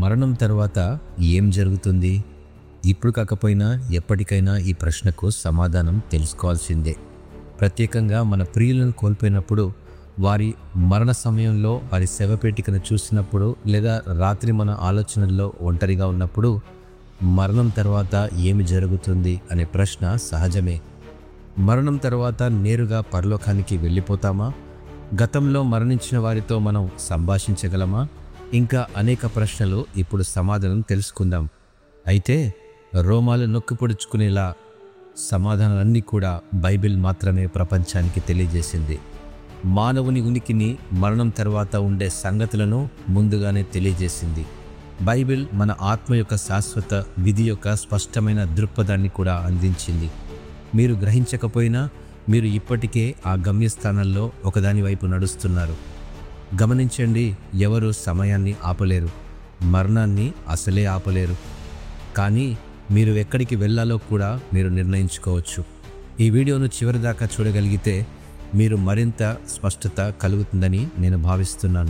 మరణం తర్వాత ఏం జరుగుతుంది ఇప్పుడు కాకపోయినా ఎప్పటికైనా ఈ ప్రశ్నకు సమాధానం తెలుసుకోవాల్సిందే ప్రత్యేకంగా మన ప్రియులను కోల్పోయినప్పుడు వారి మరణ సమయంలో వారి శవపేటికను చూసినప్పుడు లేదా రాత్రి మన ఆలోచనల్లో ఒంటరిగా ఉన్నప్పుడు మరణం తర్వాత ఏమి జరుగుతుంది అనే ప్రశ్న సహజమే మరణం తర్వాత నేరుగా పరలోకానికి వెళ్ళిపోతామా గతంలో మరణించిన వారితో మనం సంభాషించగలమా ఇంకా అనేక ప్రశ్నలు ఇప్పుడు సమాధానం తెలుసుకుందాం అయితే రోమాలు నొక్కి పొడుచుకునేలా సమాధానాలన్నీ కూడా బైబిల్ మాత్రమే ప్రపంచానికి తెలియజేసింది మానవుని ఉనికిని మరణం తర్వాత ఉండే సంగతులను ముందుగానే తెలియజేసింది బైబిల్ మన ఆత్మ యొక్క శాశ్వత విధి యొక్క స్పష్టమైన దృక్పథాన్ని కూడా అందించింది మీరు గ్రహించకపోయినా మీరు ఇప్పటికే ఆ గమ్యస్థానంలో ఒకదాని వైపు నడుస్తున్నారు గమనించండి ఎవరు సమయాన్ని ఆపలేరు మరణాన్ని అసలే ఆపలేరు కానీ మీరు ఎక్కడికి వెళ్ళాలో కూడా మీరు నిర్ణయించుకోవచ్చు ఈ వీడియోను చివరిదాకా చూడగలిగితే మీరు మరింత స్పష్టత కలుగుతుందని నేను భావిస్తున్నాను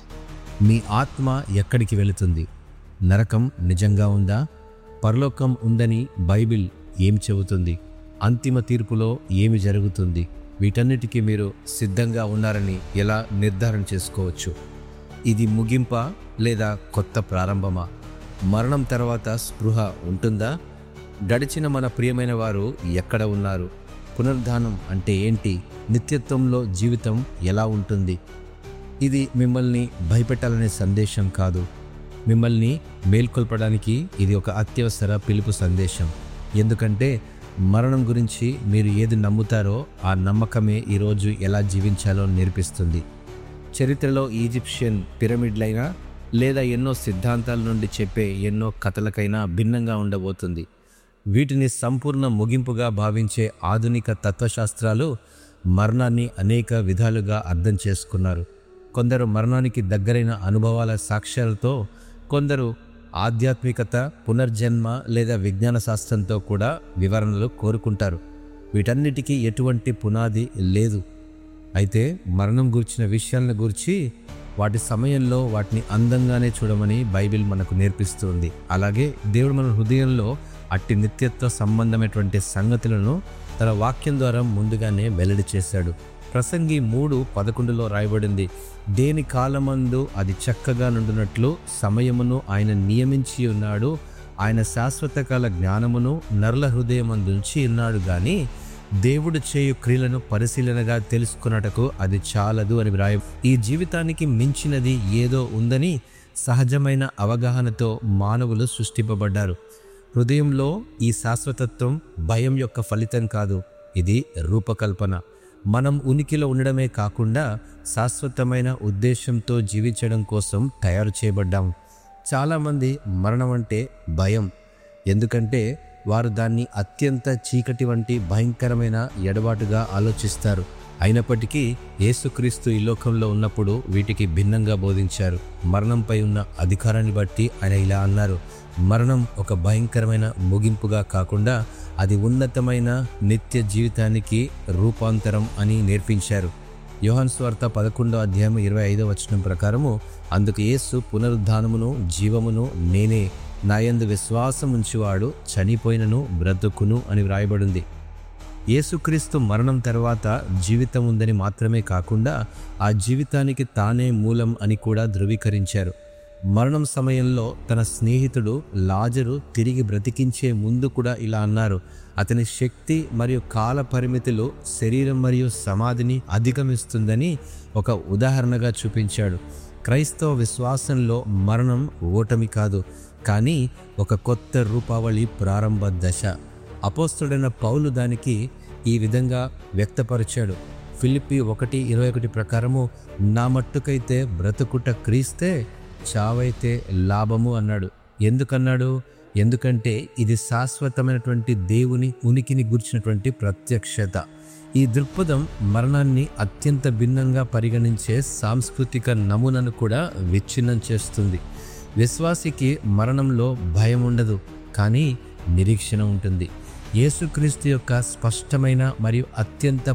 మీ ఆత్మ ఎక్కడికి వెళుతుంది నరకం నిజంగా ఉందా పరలోకం ఉందని బైబిల్ ఏం చెబుతుంది అంతిమ తీర్పులో ఏమి జరుగుతుంది వీటన్నిటికీ మీరు సిద్ధంగా ఉన్నారని ఎలా నిర్ధారణ చేసుకోవచ్చు ఇది ముగింపా లేదా కొత్త ప్రారంభమా మరణం తర్వాత స్పృహ ఉంటుందా గడిచిన మన ప్రియమైన వారు ఎక్కడ ఉన్నారు పునరుద్ధానం అంటే ఏంటి నిత్యత్వంలో జీవితం ఎలా ఉంటుంది ఇది మిమ్మల్ని భయపెట్టాలనే సందేశం కాదు మిమ్మల్ని మేల్కొల్పడానికి ఇది ఒక అత్యవసర పిలుపు సందేశం ఎందుకంటే మరణం గురించి మీరు ఏది నమ్ముతారో ఆ నమ్మకమే ఈరోజు ఎలా జీవించాలో నేర్పిస్తుంది చరిత్రలో ఈజిప్షియన్ పిరమిడ్లైనా లేదా ఎన్నో సిద్ధాంతాల నుండి చెప్పే ఎన్నో కథలకైనా భిన్నంగా ఉండబోతుంది వీటిని సంపూర్ణ ముగింపుగా భావించే ఆధునిక తత్వశాస్త్రాలు మరణాన్ని అనేక విధాలుగా అర్థం చేసుకున్నారు కొందరు మరణానికి దగ్గరైన అనుభవాల సాక్ష్యాలతో కొందరు ఆధ్యాత్మికత పునర్జన్మ లేదా విజ్ఞాన శాస్త్రంతో కూడా వివరణలు కోరుకుంటారు వీటన్నిటికీ ఎటువంటి పునాది లేదు అయితే మరణం గూర్చిన విషయాలను గూర్చి వాటి సమయంలో వాటిని అందంగానే చూడమని బైబిల్ మనకు నేర్పిస్తుంది అలాగే దేవుడు మన హృదయంలో అట్టి నిత్యత్వ సంబంధమైనటువంటి సంగతులను తన వాక్యం ద్వారా ముందుగానే వెల్లడి చేశాడు ప్రసంగి మూడు పదకొండులో రాయబడింది దేని కాలమందు అది చక్కగా నుండినట్లు సమయమును ఆయన నియమించి ఉన్నాడు ఆయన శాశ్వత కాల జ్ఞానమును నరుల హృదయమందుంచి ఉన్నాడు గాని దేవుడు చేయు క్రియలను పరిశీలనగా తెలుసుకున్నటకు అది చాలదు అని వ్రాయ ఈ జీవితానికి మించినది ఏదో ఉందని సహజమైన అవగాహనతో మానవులు సృష్టింపబడ్డారు హృదయంలో ఈ శాశ్వతత్వం భయం యొక్క ఫలితం కాదు ఇది రూపకల్పన మనం ఉనికిలో ఉండడమే కాకుండా శాశ్వతమైన ఉద్దేశంతో జీవించడం కోసం తయారు చేయబడ్డాం చాలామంది మరణం అంటే భయం ఎందుకంటే వారు దాన్ని అత్యంత చీకటి వంటి భయంకరమైన ఎడబాటుగా ఆలోచిస్తారు అయినప్పటికీ యేసుక్రీస్తు ఈ లోకంలో ఉన్నప్పుడు వీటికి భిన్నంగా బోధించారు మరణంపై ఉన్న అధికారాన్ని బట్టి ఆయన ఇలా అన్నారు మరణం ఒక భయంకరమైన ముగింపుగా కాకుండా అది ఉన్నతమైన నిత్య జీవితానికి రూపాంతరం అని నేర్పించారు యోహాన్ స్వార్త పదకొండో అధ్యాయం ఇరవై ఐదో వచనం ప్రకారము అందుకు యేసు పునరుద్ధానమును జీవమును నేనే నాయందు విశ్వాసం ఉంచువాడు చనిపోయినను బ్రతుకును అని వ్రాయబడింది యేసుక్రీస్తు మరణం తర్వాత జీవితం ఉందని మాత్రమే కాకుండా ఆ జీవితానికి తానే మూలం అని కూడా ధృవీకరించారు మరణం సమయంలో తన స్నేహితుడు లాజరు తిరిగి బ్రతికించే ముందు కూడా ఇలా అన్నారు అతని శక్తి మరియు కాల పరిమితులు శరీరం మరియు సమాధిని అధిగమిస్తుందని ఒక ఉదాహరణగా చూపించాడు క్రైస్తవ విశ్వాసంలో మరణం ఓటమి కాదు కానీ ఒక కొత్త రూపావళి ప్రారంభ దశ అపోస్తుడైన పౌలు దానికి ఈ విధంగా వ్యక్తపరిచాడు ఫిలిప్పి ఒకటి ఇరవై ఒకటి ప్రకారము నా మట్టుకైతే బ్రతుకుట క్రీస్తే చావైతే లాభము అన్నాడు ఎందుకన్నాడు ఎందుకంటే ఇది శాశ్వతమైనటువంటి దేవుని ఉనికిని గుర్చినటువంటి ప్రత్యక్షత ఈ దృక్పథం మరణాన్ని అత్యంత భిన్నంగా పరిగణించే సాంస్కృతిక నమూనాను కూడా విచ్ఛిన్నం చేస్తుంది విశ్వాసికి మరణంలో భయం ఉండదు కానీ నిరీక్షణ ఉంటుంది యేసుక్రీస్తు యొక్క స్పష్టమైన మరియు అత్యంత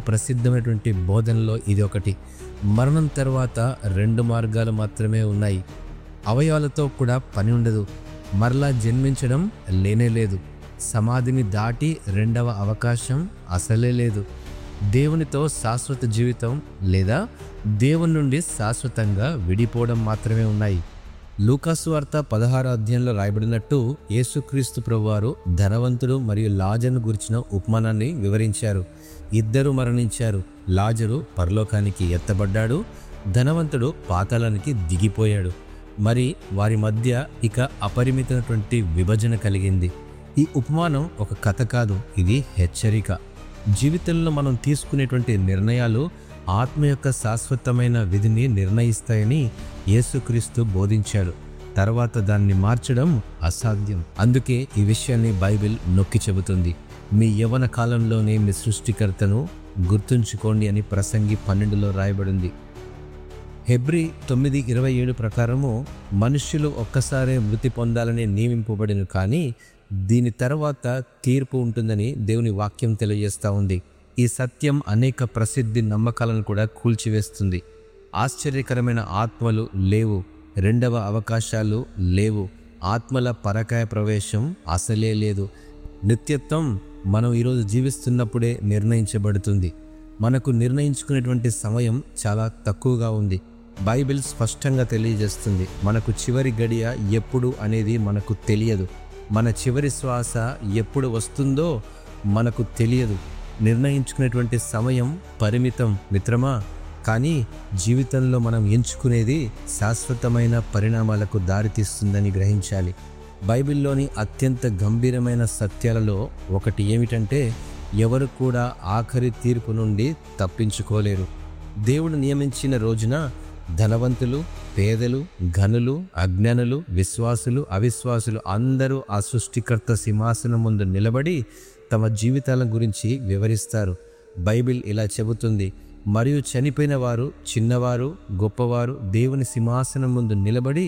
ప్రసిద్ధమైనటువంటి బోధనలో ఇది ఒకటి మరణం తర్వాత రెండు మార్గాలు మాత్రమే ఉన్నాయి అవయవాలతో కూడా పని ఉండదు మరలా జన్మించడం లేనే లేదు సమాధిని దాటి రెండవ అవకాశం అసలే లేదు దేవునితో శాశ్వత జీవితం లేదా దేవుని నుండి శాశ్వతంగా విడిపోవడం మాత్రమే ఉన్నాయి లూకాసు వార్త పదహార అధ్యాయంలో రాయబడినట్టు యేసుక్రీస్తు ప్రభువారు ధనవంతుడు మరియు లాజర్ను గురించిన ఉపమానాన్ని వివరించారు ఇద్దరు మరణించారు లాజరు పరలోకానికి ఎత్తబడ్డాడు ధనవంతుడు పాతాళానికి దిగిపోయాడు మరి వారి మధ్య ఇక అపరిమితమైనటువంటి విభజన కలిగింది ఈ ఉపమానం ఒక కథ కాదు ఇది హెచ్చరిక జీవితంలో మనం తీసుకునేటువంటి నిర్ణయాలు ఆత్మ యొక్క శాశ్వతమైన విధిని నిర్ణయిస్తాయని యేసుక్రీస్తు బోధించాడు తర్వాత దాన్ని మార్చడం అసాధ్యం అందుకే ఈ విషయాన్ని బైబిల్ నొక్కి చెబుతుంది మీ యవన కాలంలోనే మీ సృష్టికర్తను గుర్తుంచుకోండి అని ప్రసంగి పన్నెండులో రాయబడింది హెబ్రి తొమ్మిది ఇరవై ఏడు ప్రకారము మనుష్యులు ఒక్కసారే మృతి పొందాలని నియమింపబడిన కానీ దీని తర్వాత తీర్పు ఉంటుందని దేవుని వాక్యం తెలియజేస్తూ ఉంది ఈ సత్యం అనేక ప్రసిద్ధి నమ్మకాలను కూడా కూల్చివేస్తుంది ఆశ్చర్యకరమైన ఆత్మలు లేవు రెండవ అవకాశాలు లేవు ఆత్మల పరకాయ ప్రవేశం అసలే లేదు నిత్యత్వం మనం ఈరోజు జీవిస్తున్నప్పుడే నిర్ణయించబడుతుంది మనకు నిర్ణయించుకునేటువంటి సమయం చాలా తక్కువగా ఉంది బైబిల్ స్పష్టంగా తెలియజేస్తుంది మనకు చివరి గడియ ఎప్పుడు అనేది మనకు తెలియదు మన చివరి శ్వాస ఎప్పుడు వస్తుందో మనకు తెలియదు నిర్ణయించుకునేటువంటి సమయం పరిమితం మిత్రమా కానీ జీవితంలో మనం ఎంచుకునేది శాశ్వతమైన పరిణామాలకు దారితీస్తుందని గ్రహించాలి బైబిల్లోని అత్యంత గంభీరమైన సత్యాలలో ఒకటి ఏమిటంటే ఎవరు కూడా ఆఖరి తీర్పు నుండి తప్పించుకోలేరు దేవుడు నియమించిన రోజున ధనవంతులు పేదలు ఘనులు అజ్ఞానులు విశ్వాసులు అవిశ్వాసులు అందరూ ఆ సృష్టికర్త సింహాసనం ముందు నిలబడి తమ జీవితాల గురించి వివరిస్తారు బైబిల్ ఇలా చెబుతుంది మరియు చనిపోయిన వారు చిన్నవారు గొప్పవారు దేవుని సింహాసనం ముందు నిలబడి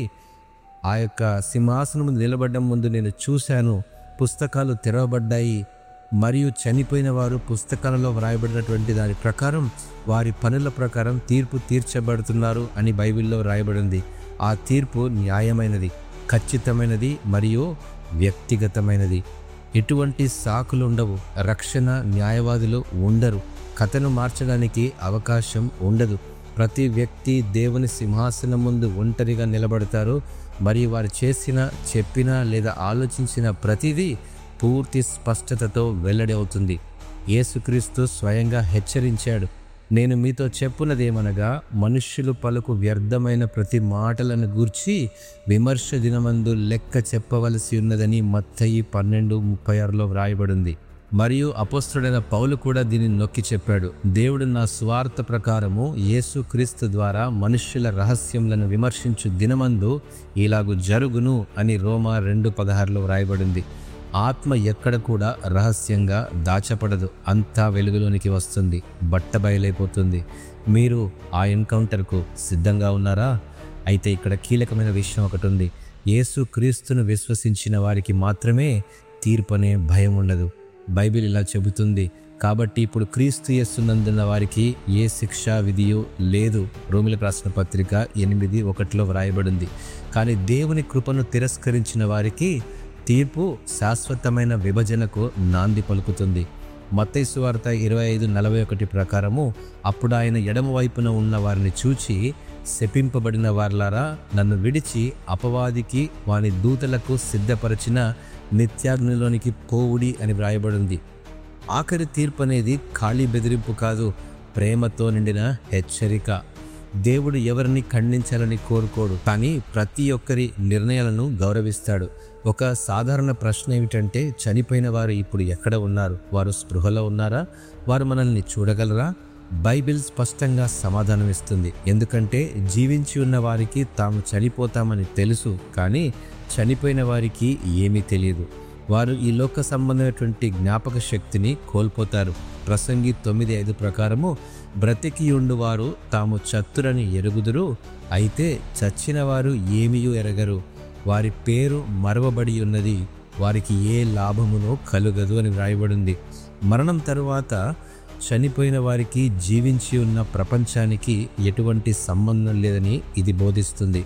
ఆ యొక్క సింహాసనం ముందు నిలబడడం ముందు నేను చూశాను పుస్తకాలు తెరవబడ్డాయి మరియు చనిపోయిన వారు పుస్తకాలలో వ్రాయబడినటువంటి దాని ప్రకారం వారి పనుల ప్రకారం తీర్పు తీర్చబడుతున్నారు అని బైబిల్లో వ్రాయబడింది ఆ తీర్పు న్యాయమైనది ఖచ్చితమైనది మరియు వ్యక్తిగతమైనది ఎటువంటి సాకులు ఉండవు రక్షణ న్యాయవాదులు ఉండరు కథను మార్చడానికి అవకాశం ఉండదు ప్రతి వ్యక్తి దేవుని సింహాసనం ముందు ఒంటరిగా నిలబడతారు మరియు వారు చేసిన చెప్పిన లేదా ఆలోచించిన ప్రతిదీ పూర్తి స్పష్టతతో వెల్లడి అవుతుంది యేసుక్రీస్తు స్వయంగా హెచ్చరించాడు నేను మీతో చెప్పున్నదేమనగా మనుష్యులు పలుకు వ్యర్థమైన ప్రతి మాటలను గూర్చి విమర్శ దినమందు లెక్క చెప్పవలసి ఉన్నదని మత్తయి పన్నెండు ముప్పై ఆరులో వ్రాయబడింది మరియు అపోస్తుడైన పౌలు కూడా దీనిని నొక్కి చెప్పాడు దేవుడు నా స్వార్థ ప్రకారము యేసుక్రీస్తు ద్వారా మనుష్యుల రహస్యములను విమర్శించు దినమందు ఇలాగు జరుగును అని రోమా రెండు పదహారులో వ్రాయబడింది ఆత్మ ఎక్కడ కూడా రహస్యంగా దాచపడదు అంతా వెలుగులోనికి వస్తుంది బట్ట బయలైపోతుంది మీరు ఆ ఎన్కౌంటర్కు సిద్ధంగా ఉన్నారా అయితే ఇక్కడ కీలకమైన విషయం ఒకటి ఉంది యేసు క్రీస్తును విశ్వసించిన వారికి మాత్రమే తీర్పనే భయం ఉండదు బైబిల్ ఇలా చెబుతుంది కాబట్టి ఇప్పుడు క్రీస్తు చేస్తున్నందున్న వారికి ఏ శిక్షా విధియో లేదు రోమిలకు రాసిన పత్రిక ఎనిమిది ఒకటిలో వ్రాయబడింది కానీ దేవుని కృపను తిరస్కరించిన వారికి తీర్పు శాశ్వతమైన విభజనకు నాంది పలుకుతుంది మత్తైసు వార్త ఇరవై ఐదు నలభై ఒకటి ప్రకారము అప్పుడు ఆయన ఎడమ వైపున ఉన్న వారిని చూచి శపింపబడిన వార్లారా నన్ను విడిచి అపవాదికి వాని దూతలకు సిద్ధపరిచిన నిత్యాగ్నిలోనికి పోవుడి అని వ్రాయబడింది ఆఖరి తీర్పు అనేది ఖాళీ బెదిరింపు కాదు ప్రేమతో నిండిన హెచ్చరిక దేవుడు ఎవరిని ఖండించాలని కోరుకోడు కానీ ప్రతి ఒక్కరి నిర్ణయాలను గౌరవిస్తాడు ఒక సాధారణ ప్రశ్న ఏమిటంటే చనిపోయిన వారు ఇప్పుడు ఎక్కడ ఉన్నారు వారు స్పృహలో ఉన్నారా వారు మనల్ని చూడగలరా బైబిల్ స్పష్టంగా సమాధానం ఇస్తుంది ఎందుకంటే జీవించి ఉన్న వారికి తాము చనిపోతామని తెలుసు కానీ చనిపోయిన వారికి ఏమీ తెలియదు వారు ఈ లోక సంబంధమైనటువంటి జ్ఞాపక శక్తిని కోల్పోతారు ప్రసంగి తొమ్మిది ఐదు ప్రకారము బ్రతికి వారు తాము చత్తురని ఎరుగుదురు అయితే చచ్చిన వారు ఏమీయూ ఎరగరు వారి పేరు మరవబడి ఉన్నది వారికి ఏ లాభమునో కలుగదు అని వ్రాయబడింది మరణం తరువాత చనిపోయిన వారికి జీవించి ఉన్న ప్రపంచానికి ఎటువంటి సంబంధం లేదని ఇది బోధిస్తుంది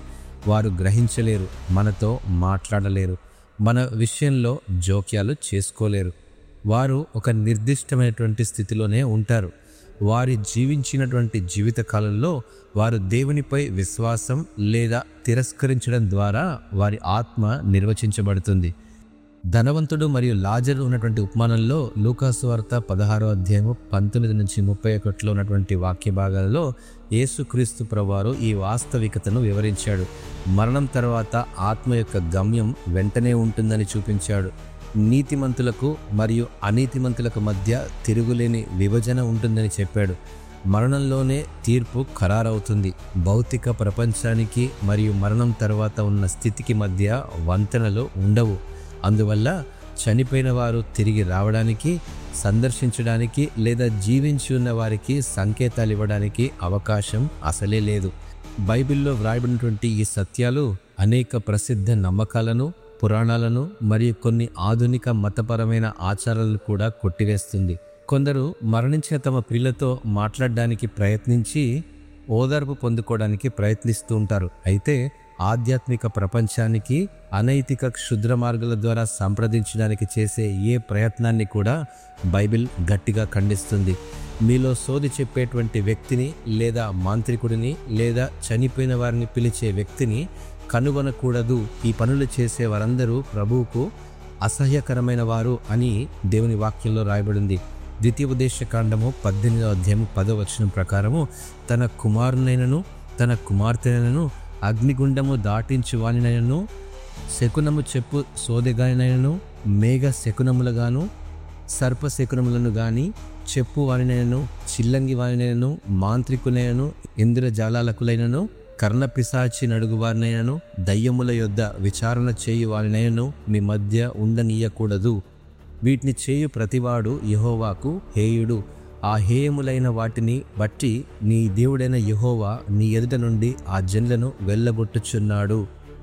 వారు గ్రహించలేరు మనతో మాట్లాడలేరు మన విషయంలో జోక్యాలు చేసుకోలేరు వారు ఒక నిర్దిష్టమైనటువంటి స్థితిలోనే ఉంటారు వారి జీవించినటువంటి జీవిత కాలంలో వారు దేవునిపై విశ్వాసం లేదా తిరస్కరించడం ద్వారా వారి ఆత్మ నిర్వచించబడుతుంది ధనవంతుడు మరియు లాజరు ఉన్నటువంటి ఉపమానంలో లూకాసు వార్త పదహారో అధ్యాయము పంతొమ్మిది నుంచి ముప్పై ఒకటిలో ఉన్నటువంటి వాక్య భాగాలలో యేసుక్రీస్తు ప్రభువారు ఈ వాస్తవికతను వివరించాడు మరణం తర్వాత ఆత్మ యొక్క గమ్యం వెంటనే ఉంటుందని చూపించాడు నీతిమంతులకు మరియు అనీతిమంతులకు మధ్య తిరుగులేని విభజన ఉంటుందని చెప్పాడు మరణంలోనే తీర్పు ఖరారవుతుంది భౌతిక ప్రపంచానికి మరియు మరణం తర్వాత ఉన్న స్థితికి మధ్య వంతెనలు ఉండవు అందువల్ల చనిపోయిన వారు తిరిగి రావడానికి సందర్శించడానికి లేదా జీవించి ఉన్న వారికి సంకేతాలు ఇవ్వడానికి అవకాశం అసలే లేదు బైబిల్లో వ్రాయబడినటువంటి ఈ సత్యాలు అనేక ప్రసిద్ధ నమ్మకాలను పురాణాలను మరియు కొన్ని ఆధునిక మతపరమైన ఆచారాలను కూడా కొట్టివేస్తుంది కొందరు మరణించిన తమ ప్రియులతో మాట్లాడడానికి ప్రయత్నించి ఓదార్పు పొందుకోవడానికి ప్రయత్నిస్తూ ఉంటారు అయితే ఆధ్యాత్మిక ప్రపంచానికి అనైతిక క్షుద్ర మార్గాల ద్వారా సంప్రదించడానికి చేసే ఏ ప్రయత్నాన్ని కూడా బైబిల్ గట్టిగా ఖండిస్తుంది మీలో సోది చెప్పేటువంటి వ్యక్తిని లేదా మాంత్రికుడిని లేదా చనిపోయిన వారిని పిలిచే వ్యక్తిని కనుగొనకూడదు ఈ పనులు చేసే వారందరూ ప్రభువుకు అసహ్యకరమైన వారు అని దేవుని వాక్యంలో రాయబడింది ద్వితీయోపదేశ కాండము పద్దెనిమిదవ అధ్యాయము పదో వచనం ప్రకారము తన కుమారునైనను తన కుమార్తెనైనను అగ్నిగుండము దాటించు వానినైనను శకునము చెప్పు సోదెగానినైనను మేఘ శకునములుగాను సర్ప శకునములను గాని చెప్పు వానినైనను చిల్లంగి వానినైనను మాంత్రికునైనను ఇంద్రజాలాలకులైనను కర్ణపిశాచి నడుగువారినైనను దయ్యముల యొద్ద విచారణ చేయు వారినైనను మీ మధ్య ఉండనీయకూడదు వీటిని చేయు ప్రతివాడు యహోవాకు హేయుడు ఆ హేయములైన వాటిని బట్టి నీ దేవుడైన యహోవా నీ ఎదుట నుండి ఆ జన్లను వెళ్ళగొట్టుచున్నాడు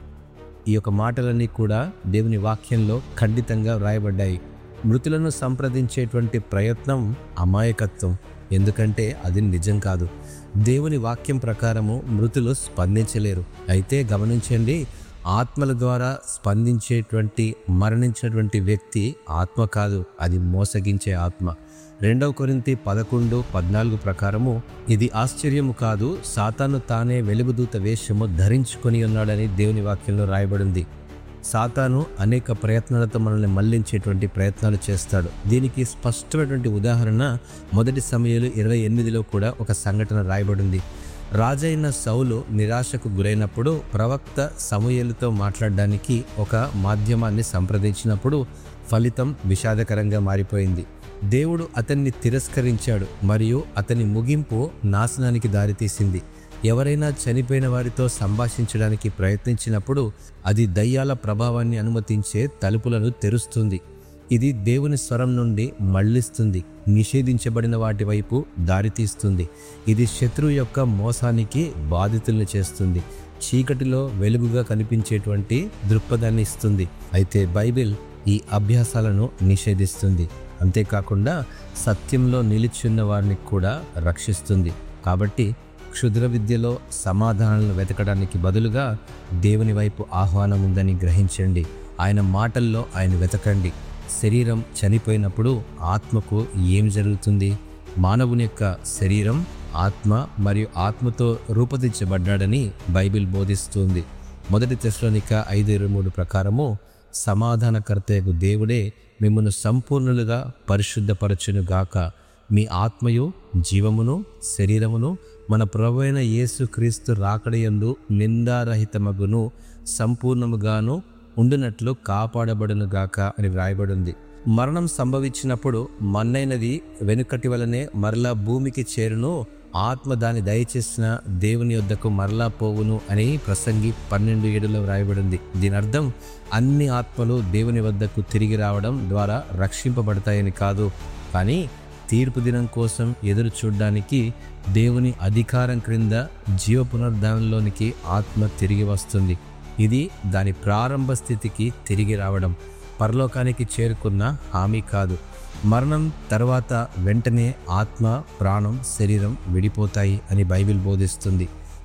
ఈ యొక్క మాటలన్నీ కూడా దేవుని వాక్యంలో ఖండితంగా వ్రాయబడ్డాయి మృతులను సంప్రదించేటువంటి ప్రయత్నం అమాయకత్వం ఎందుకంటే అది నిజం కాదు దేవుని వాక్యం ప్రకారము మృతులు స్పందించలేరు అయితే గమనించండి ఆత్మల ద్వారా స్పందించేటువంటి మరణించినటువంటి వ్యక్తి ఆత్మ కాదు అది మోసగించే ఆత్మ రెండవ కొరింతి పదకొండు పద్నాలుగు ప్రకారము ఇది ఆశ్చర్యము కాదు సాతాను తానే వెలుగుదూత వేషము ధరించుకొని ఉన్నాడని దేవుని వాక్యంలో రాయబడింది సాతాను అనేక ప్రయత్నాలతో మనల్ని మళ్లించేటువంటి ప్రయత్నాలు చేస్తాడు దీనికి స్పష్టమైనటువంటి ఉదాహరణ మొదటి సమయంలో ఇరవై ఎనిమిదిలో కూడా ఒక సంఘటన రాయబడింది రాజైన సౌలు నిరాశకు గురైనప్పుడు ప్రవక్త సమూయేలుతో మాట్లాడడానికి ఒక మాధ్యమాన్ని సంప్రదించినప్పుడు ఫలితం విషాదకరంగా మారిపోయింది దేవుడు అతన్ని తిరస్కరించాడు మరియు అతని ముగింపు నాశనానికి దారితీసింది ఎవరైనా చనిపోయిన వారితో సంభాషించడానికి ప్రయత్నించినప్పుడు అది దయ్యాల ప్రభావాన్ని అనుమతించే తలుపులను తెరుస్తుంది ఇది దేవుని స్వరం నుండి మళ్ళిస్తుంది నిషేధించబడిన వాటి వైపు దారితీస్తుంది ఇది శత్రువు యొక్క మోసానికి బాధితుల్ని చేస్తుంది చీకటిలో వెలుగుగా కనిపించేటువంటి దృక్పథాన్ని ఇస్తుంది అయితే బైబిల్ ఈ అభ్యాసాలను నిషేధిస్తుంది అంతేకాకుండా సత్యంలో నిలిచిన్న వారిని కూడా రక్షిస్తుంది కాబట్టి క్షుద్ర విద్యలో సమాధానాలను వెతకడానికి బదులుగా దేవుని వైపు ఆహ్వానం ఉందని గ్రహించండి ఆయన మాటల్లో ఆయన వెతకండి శరీరం చనిపోయినప్పుడు ఆత్మకు ఏం జరుగుతుంది మానవుని యొక్క శరీరం ఆత్మ మరియు ఆత్మతో రూపొందించబడ్డాడని బైబిల్ బోధిస్తుంది మొదటి తెశలోనిక ఐదు ఇరవై మూడు ప్రకారము సమాధానకర్తయకు దేవుడే మిమ్మల్ని సంపూర్ణులుగా పరిశుద్ధపరచును గాక మీ ఆత్మయు జీవమును శరీరమును మన ప్రభు అయిన యేసు క్రీస్తు రాకడయందు నిందారహితమగును సంపూర్ణముగాను ఉండునట్లు కాపాడబడును గాక అని వ్రాయబడింది మరణం సంభవించినప్పుడు మన్నైనది వెనుకటి వలనే మరలా భూమికి చేరును ఆత్మ దాన్ని దయచేసిన దేవుని యొద్దకు మరలా పోవును అని ప్రసంగి పన్నెండు ఏడులో వ్రాయబడింది దీని అర్థం అన్ని ఆత్మలు దేవుని వద్దకు తిరిగి రావడం ద్వారా రక్షింపబడతాయని కాదు కానీ తీర్పు దినం కోసం ఎదురు చూడడానికి దేవుని అధికారం క్రింద జీవ పునరుద్ధానంలోనికి ఆత్మ తిరిగి వస్తుంది ఇది దాని ప్రారంభ స్థితికి తిరిగి రావడం పరలోకానికి చేరుకున్న హామీ కాదు మరణం తర్వాత వెంటనే ఆత్మ ప్రాణం శరీరం విడిపోతాయి అని బైబిల్ బోధిస్తుంది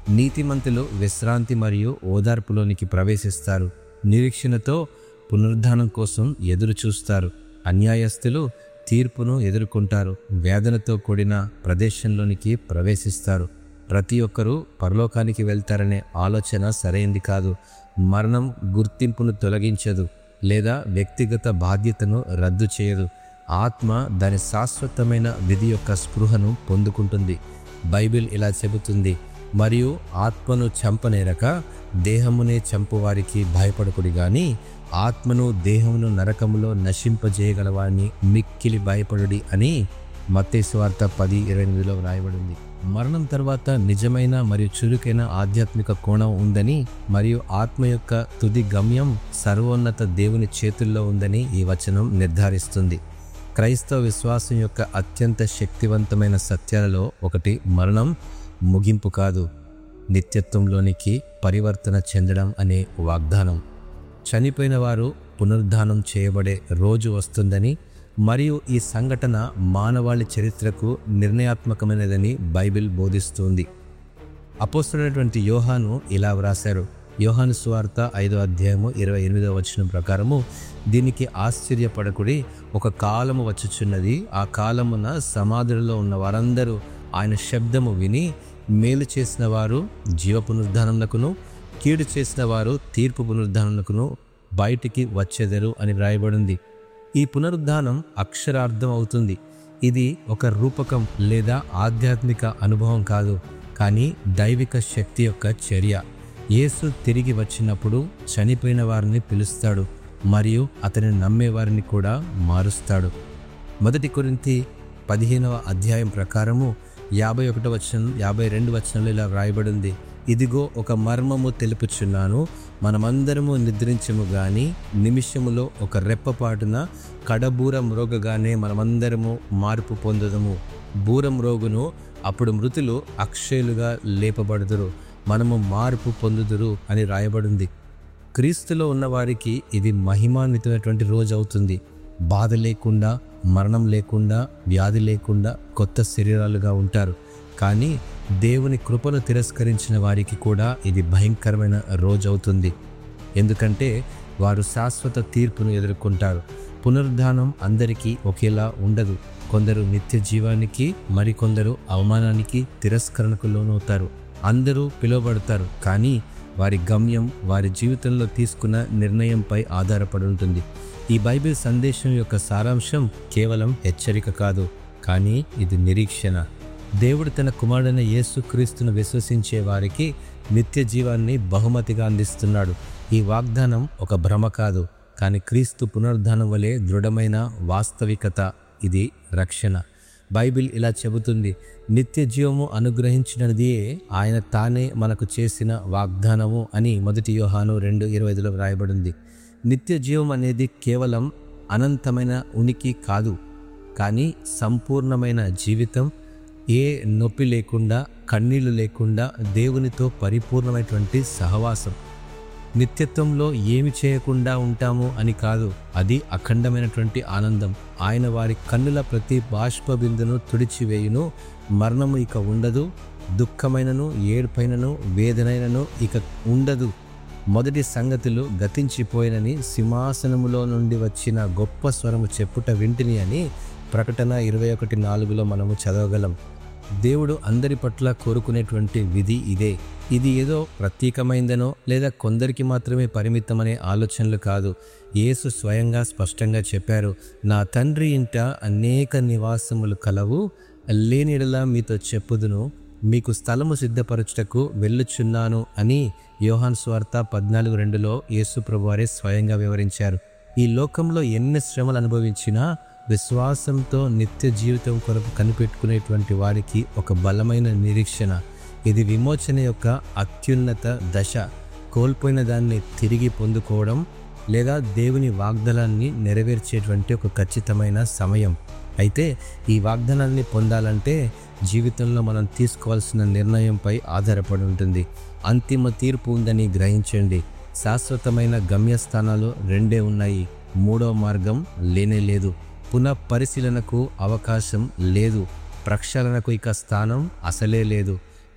నీతిమంతులు విశ్రాంతి మరియు ఓదార్పులోనికి ప్రవేశిస్తారు నిరీక్షణతో పునరుద్ధానం కోసం ఎదురు చూస్తారు అన్యాయస్తులు తీర్పును ఎదుర్కొంటారు వేదనతో కూడిన ప్రదేశంలోనికి ప్రవేశిస్తారు ప్రతి ఒక్కరూ పరలోకానికి వెళ్తారనే ఆలోచన సరైంది కాదు మరణం గుర్తింపును తొలగించదు లేదా వ్యక్తిగత బాధ్యతను రద్దు చేయదు ఆత్మ దాని శాశ్వతమైన విధి యొక్క స్పృహను పొందుకుంటుంది బైబిల్ ఇలా చెబుతుంది మరియు ఆత్మను చంపనేరక దేహమునే చంపువారికి భయపడకుడి గాని ఆత్మను దేహమును నరకములో నశింపజేయగలవాన్ని మిక్కిలి భయపడుడి అని మత్తేశ్వార్త పది ఇరవై ఎనిమిదిలో వ్రాయబడింది మరణం తర్వాత నిజమైన మరియు చురుకైన ఆధ్యాత్మిక కోణం ఉందని మరియు ఆత్మ యొక్క తుది గమ్యం సర్వోన్నత దేవుని చేతుల్లో ఉందని ఈ వచనం నిర్ధారిస్తుంది క్రైస్తవ విశ్వాసం యొక్క అత్యంత శక్తివంతమైన సత్యాలలో ఒకటి మరణం ముగింపు కాదు నిత్యత్వంలోనికి పరివర్తన చెందడం అనే వాగ్దానం చనిపోయిన వారు పునరుద్ధానం చేయబడే రోజు వస్తుందని మరియు ఈ సంఘటన మానవాళి చరిత్రకు నిర్ణయాత్మకమైనదని బైబిల్ బోధిస్తుంది అపోస్తుడైనటువంటి యోహాను ఇలా వ్రాశారు యోహాను సువార్త ఐదో అధ్యాయము ఇరవై ఎనిమిదో వచనం ప్రకారము దీనికి ఆశ్చర్యపడకుడి ఒక కాలము వచ్చుచున్నది ఆ కాలమున సమాధులలో ఉన్న వారందరూ ఆయన శబ్దము విని మేలు చేసిన వారు జీవ పునరుద్ధానమునకును కీడు చేసిన వారు తీర్పు పునరుద్ధానమునకును బయటికి వచ్చేదరు అని వ్రాయబడింది ఈ పునరుద్ధానం అక్షరార్థం అవుతుంది ఇది ఒక రూపకం లేదా ఆధ్యాత్మిక అనుభవం కాదు కానీ దైవిక శక్తి యొక్క చర్య యేసు తిరిగి వచ్చినప్పుడు చనిపోయిన వారిని పిలుస్తాడు మరియు అతని నమ్మే వారిని కూడా మారుస్తాడు మొదటి కొరింతి పదిహేనవ అధ్యాయం ప్రకారము యాభై ఒకటో వచనం యాభై రెండు వచనంలో ఇలా వ్రాయబడింది ఇదిగో ఒక మర్మము తెలుపుచున్నాను మనమందరము నిద్రించము గాని నిమిషములో ఒక రెప్పపాటున కడబూర మ్రోగగానే మనమందరము మార్పు పొందదము బూరం రోగును అప్పుడు మృతులు అక్షయులుగా లేపబడుదురు మనము మార్పు పొందుదురు అని రాయబడింది క్రీస్తులో ఉన్నవారికి ఇది మహిమాన్వితమైనటువంటి రోజు అవుతుంది బాధ లేకుండా మరణం లేకుండా వ్యాధి లేకుండా కొత్త శరీరాలుగా ఉంటారు కానీ దేవుని కృపను తిరస్కరించిన వారికి కూడా ఇది భయంకరమైన రోజు అవుతుంది ఎందుకంటే వారు శాశ్వత తీర్పును ఎదుర్కొంటారు పునరుద్ధానం అందరికీ ఒకేలా ఉండదు కొందరు నిత్య జీవానికి మరికొందరు అవమానానికి తిరస్కరణకు లోనవుతారు అందరూ పిలువబడతారు కానీ వారి గమ్యం వారి జీవితంలో తీసుకున్న నిర్ణయంపై ఆధారపడి ఉంటుంది ఈ బైబిల్ సందేశం యొక్క సారాంశం కేవలం హెచ్చరిక కాదు కానీ ఇది నిరీక్షణ దేవుడు తన కుమారుడైన యేసుక్రీస్తును విశ్వసించే వారికి నిత్య జీవాన్ని బహుమతిగా అందిస్తున్నాడు ఈ వాగ్దానం ఒక భ్రమ కాదు కానీ క్రీస్తు పునరుద్ధానం వలె దృఢమైన వాస్తవికత ఇది రక్షణ బైబిల్ ఇలా చెబుతుంది నిత్య జీవము అనుగ్రహించినది ఆయన తానే మనకు చేసిన వాగ్దానము అని మొదటి యోహాను రెండు ఇరవై ఐదులో వ్రాయబడింది నిత్య జీవం అనేది కేవలం అనంతమైన ఉనికి కాదు కానీ సంపూర్ణమైన జీవితం ఏ నొప్పి లేకుండా కన్నీళ్లు లేకుండా దేవునితో పరిపూర్ణమైనటువంటి సహవాసం నిత్యత్వంలో ఏమి చేయకుండా ఉంటాము అని కాదు అది అఖండమైనటువంటి ఆనందం ఆయన వారి కన్నుల ప్రతి బాష్ప బిందును తుడిచివేయును మరణము ఇక ఉండదు దుఃఖమైనను ఏడుపైనను వేదనైనను ఇక ఉండదు మొదటి సంగతులు గతించిపోయినని సింహాసనములో నుండి వచ్చిన గొప్ప స్వరము చెప్పుట వింటిని అని ప్రకటన ఇరవై ఒకటి నాలుగులో మనము చదవగలం దేవుడు అందరి పట్ల కోరుకునేటువంటి విధి ఇదే ఇది ఏదో ప్రత్యేకమైందనో లేదా కొందరికి మాత్రమే పరిమితమనే ఆలోచనలు కాదు యేసు స్వయంగా స్పష్టంగా చెప్పారు నా తండ్రి ఇంట అనేక నివాసములు కలవు లేనిడలా మీతో చెప్పుదును మీకు స్థలము సిద్ధపరచుటకు వెళ్ళుచున్నాను అని యోహాన్ స్వార్త పద్నాలుగు రెండులో యేసు ప్రభువారే స్వయంగా వివరించారు ఈ లోకంలో ఎన్ని శ్రమలు అనుభవించినా విశ్వాసంతో నిత్య జీవితం కొరకు కనిపెట్టుకునేటువంటి వారికి ఒక బలమైన నిరీక్షణ ఇది విమోచన యొక్క అత్యున్నత దశ కోల్పోయిన దాన్ని తిరిగి పొందుకోవడం లేదా దేవుని వాగ్దానాన్ని నెరవేర్చేటువంటి ఒక ఖచ్చితమైన సమయం అయితే ఈ వాగ్దానాన్ని పొందాలంటే జీవితంలో మనం తీసుకోవాల్సిన నిర్ణయంపై ఆధారపడి ఉంటుంది అంతిమ తీర్పు ఉందని గ్రహించండి శాశ్వతమైన గమ్యస్థానాలు రెండే ఉన్నాయి మూడో మార్గం లేనే లేదు పునః పరిశీలనకు అవకాశం లేదు ప్రక్షాళనకు ఇక స్థానం అసలే లేదు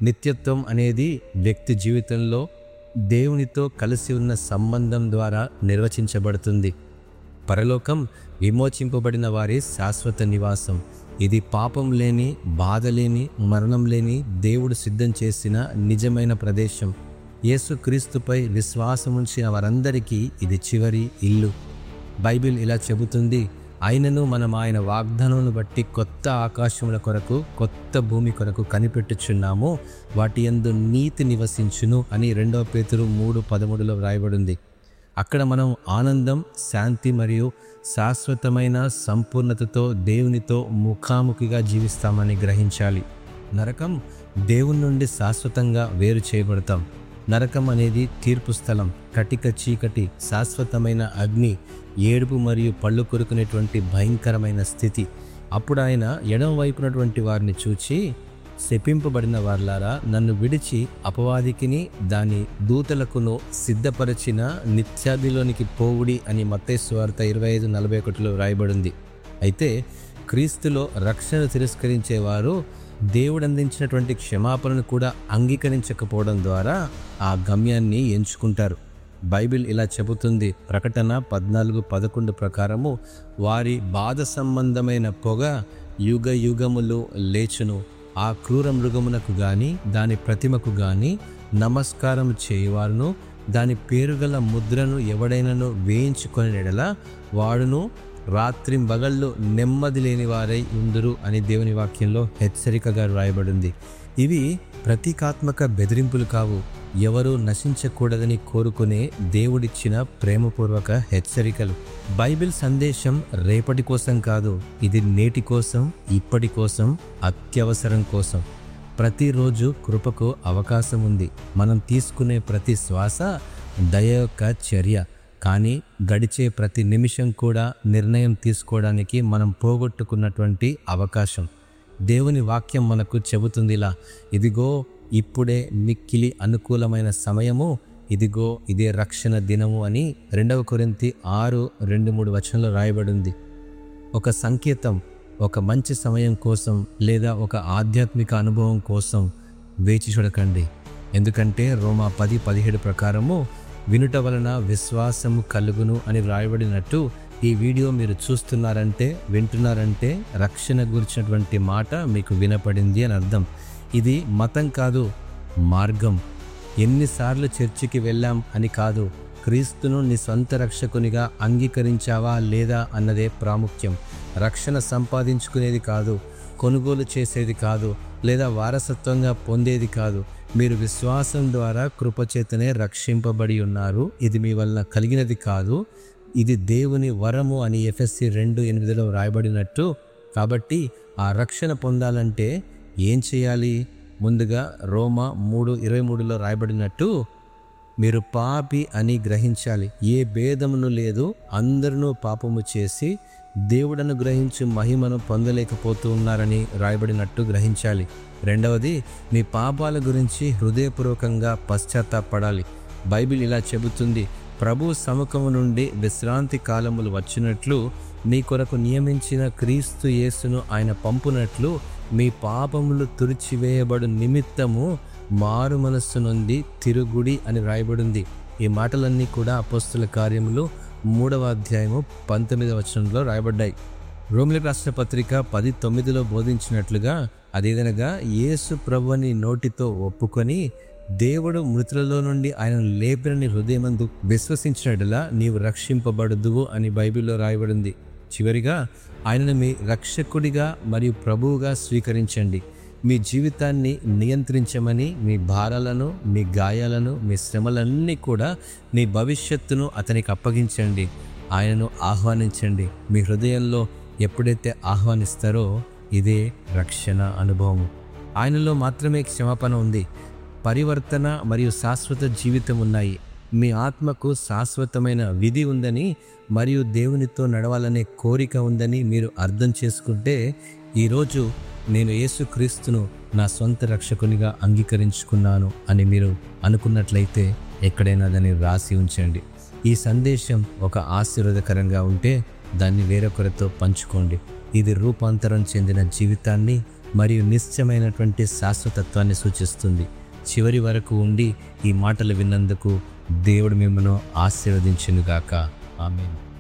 నిత్యత్వం అనేది వ్యక్తి జీవితంలో దేవునితో కలిసి ఉన్న సంబంధం ద్వారా నిర్వచించబడుతుంది పరలోకం విమోచింపబడిన వారి శాశ్వత నివాసం ఇది పాపం లేని బాధ లేని మరణం లేని దేవుడు సిద్ధం చేసిన నిజమైన ప్రదేశం యేసుక్రీస్తుపై విశ్వాసం ఉంచిన వారందరికీ ఇది చివరి ఇల్లు బైబిల్ ఇలా చెబుతుంది అయినను మనం ఆయన వాగ్దానమును బట్టి కొత్త ఆకాశముల కొరకు కొత్త భూమి కొరకు కనిపెట్టుచున్నాము వాటి యందు నీతి నివసించును అని రెండవ పేతురు మూడు పదమూడులో వ్రాయబడింది అక్కడ మనం ఆనందం శాంతి మరియు శాశ్వతమైన సంపూర్ణతతో దేవునితో ముఖాముఖిగా జీవిస్తామని గ్రహించాలి నరకం దేవుని నుండి శాశ్వతంగా వేరు చేయబడతాం నరకం అనేది తీర్పు స్థలం కటిక చీకటి శాశ్వతమైన అగ్ని ఏడుపు మరియు పళ్ళు కొరుకునేటువంటి భయంకరమైన స్థితి అప్పుడు ఆయన ఎడమ వైపునటువంటి వారిని చూచి శపింపబడిన వార్లారా నన్ను విడిచి అపవాదికిని దాని దూతలకును సిద్ధపరచిన నిత్యాదిలోనికి పోవుడి అని మత్తేసు వార్త ఇరవై ఐదు నలభై ఒకటిలో వ్రాయబడింది అయితే క్రీస్తులో రక్షణ తిరస్కరించేవారు దేవుడు అందించినటువంటి క్షమాపణను కూడా అంగీకరించకపోవడం ద్వారా ఆ గమ్యాన్ని ఎంచుకుంటారు బైబిల్ ఇలా చెబుతుంది ప్రకటన పద్నాలుగు పదకొండు ప్రకారము వారి బాధ సంబంధమైన పొగ యుగ యుగములు లేచును ఆ క్రూర మృగమునకు గాని దాని ప్రతిమకు గాని నమస్కారం చేయువారును దాని పేరుగల ముద్రను ఎవడైనను వేయించుకొని ఎడల వాడును రాత్రి బగళ్ళు నెమ్మది లేని వారై ఉందురు అని దేవుని వాక్యంలో హెచ్చరికగా రాయబడింది ఇవి ప్రతీకాత్మక బెదిరింపులు కావు ఎవరు నశించకూడదని కోరుకునే దేవుడిచ్చిన ప్రేమపూర్వక హెచ్చరికలు బైబిల్ సందేశం రేపటి కోసం కాదు ఇది నేటి కోసం ఇప్పటి కోసం అత్యవసరం కోసం ప్రతిరోజు కృపకు అవకాశం ఉంది మనం తీసుకునే ప్రతి శ్వాస దయ యొక్క చర్య కానీ గడిచే ప్రతి నిమిషం కూడా నిర్ణయం తీసుకోవడానికి మనం పోగొట్టుకున్నటువంటి అవకాశం దేవుని వాక్యం మనకు చెబుతుంది ఇలా ఇదిగో ఇప్పుడే మిక్కిలి అనుకూలమైన సమయము ఇదిగో ఇదే రక్షణ దినము అని రెండవ కొరింతి ఆరు రెండు మూడు వచనంలో రాయబడింది ఒక సంకేతం ఒక మంచి సమయం కోసం లేదా ఒక ఆధ్యాత్మిక అనుభవం కోసం వేచి చూడకండి ఎందుకంటే రోమా పది పదిహేడు ప్రకారము వినుట వలన విశ్వాసము కలుగును అని వ్రాయబడినట్టు ఈ వీడియో మీరు చూస్తున్నారంటే వింటున్నారంటే రక్షణ గురించినటువంటి మాట మీకు వినపడింది అని అర్థం ఇది మతం కాదు మార్గం ఎన్నిసార్లు చర్చికి వెళ్ళాం అని కాదు క్రీస్తును నీ సొంత రక్షకునిగా అంగీకరించావా లేదా అన్నదే ప్రాముఖ్యం రక్షణ సంపాదించుకునేది కాదు కొనుగోలు చేసేది కాదు లేదా వారసత్వంగా పొందేది కాదు మీరు విశ్వాసం ద్వారా కృపచేతనే రక్షింపబడి ఉన్నారు ఇది మీ వలన కలిగినది కాదు ఇది దేవుని వరము అని ఎఫ్ఎస్సి రెండు ఎనిమిదిలో రాయబడినట్టు కాబట్టి ఆ రక్షణ పొందాలంటే ఏం చేయాలి ముందుగా రోమా మూడు ఇరవై మూడులో రాయబడినట్టు మీరు పాపి అని గ్రహించాలి ఏ భేదమును లేదు అందరినూ పాపము చేసి దేవుడను గ్రహించి మహిమను పొందలేకపోతూ ఉన్నారని రాయబడినట్టు గ్రహించాలి రెండవది మీ పాపాల గురించి హృదయపూర్వకంగా పశ్చాత్తాపడాలి బైబిల్ ఇలా చెబుతుంది ప్రభు సముఖము నుండి విశ్రాంతి కాలములు వచ్చినట్లు మీ కొరకు నియమించిన క్రీస్తు యేసును ఆయన పంపునట్లు మీ పాపములు తుడిచివేయబడు నిమిత్తము మారు మనస్సు నుండి తిరుగుడి అని రాయబడింది ఈ మాటలన్నీ కూడా అపోస్తుల కార్యములు మూడవ అధ్యాయము పంతొమ్మిదవ వచనంలో రాయబడ్డాయి రోమిలి రాష్ట్ర పత్రిక పది తొమ్మిదిలో బోధించినట్లుగా అదేదనగా యేసు ప్రభుని నోటితో ఒప్పుకొని దేవుడు మృతులలో నుండి ఆయన లేపినని హృదయమందు విశ్వసించినట్లా నీవు రక్షింపబడదువు అని బైబిల్లో రాయబడింది చివరిగా ఆయనను మీ రక్షకుడిగా మరియు ప్రభువుగా స్వీకరించండి మీ జీవితాన్ని నియంత్రించమని మీ భారాలను మీ గాయాలను మీ శ్రమలన్నీ కూడా మీ భవిష్యత్తును అతనికి అప్పగించండి ఆయనను ఆహ్వానించండి మీ హృదయంలో ఎప్పుడైతే ఆహ్వానిస్తారో ఇదే రక్షణ అనుభవము ఆయనలో మాత్రమే క్షమాపణ ఉంది పరివర్తన మరియు శాశ్వత జీవితం ఉన్నాయి మీ ఆత్మకు శాశ్వతమైన విధి ఉందని మరియు దేవునితో నడవాలనే కోరిక ఉందని మీరు అర్థం చేసుకుంటే ఈరోజు నేను యేసుక్రీస్తును నా సొంత రక్షకునిగా అంగీకరించుకున్నాను అని మీరు అనుకున్నట్లయితే ఎక్కడైనా దాన్ని రాసి ఉంచండి ఈ సందేశం ఒక ఆశీర్వాదకరంగా ఉంటే దాన్ని వేరొకరితో పంచుకోండి ఇది రూపాంతరం చెందిన జీవితాన్ని మరియు నిశ్చయమైనటువంటి శాశ్వతత్వాన్ని సూచిస్తుంది చివరి వరకు ఉండి ఈ మాటలు విన్నందుకు దేవుడు మిమ్మల్ని ఆశీర్వదించునుగాక ఆమెను